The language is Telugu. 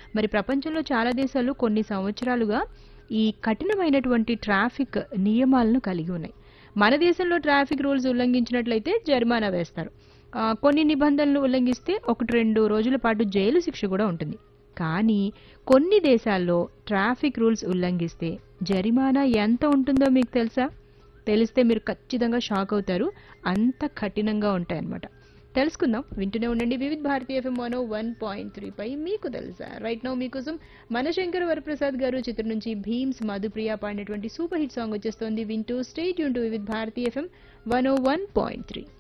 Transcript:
మరి ప్రపంచంలో చాలా దేశాలు కొన్ని సంవత్సరాలుగా ఈ కఠినమైనటువంటి ట్రాఫిక్ నియమాలను కలిగి ఉన్నాయి మన దేశంలో ట్రాఫిక్ రూల్స్ ఉల్లంఘించినట్లయితే జరిమానా వేస్తారు ఆ, కొన్ని నిబంధనలు ఉల్లంఘిస్తే ఒకటి రెండు రోజుల పాటు జైలు శిక్ష కూడా ఉంటుంది కానీ కొన్ని దేశాల్లో ట్రాఫిక్ రూల్స్ ఉల్లంఘిస్తే జరిమానా ఎంత ఉంటుందో మీకు తెలుసా తెలిస్తే మీరు ఖచ్చితంగా షాక్ అవుతారు అంత కఠినంగా ఉంటాయన్నమాట తెలుసుకుందాం వింటూనే ఉండండి Vividh Bharati FM one one point three పై మీకు తెలుసా రైట్ నౌ మీకోసం మనశంకర్ వరప్రసాద్ గారు చిత్రం నుంచి భీమ్స్ మధుప్రియ పాడినటువంటి సూపర్ హిట్ సాంగ్ వచ్చేస్తోంది వింటూ స్టేట్ యూన్ to Vividh Bharati FM one one point three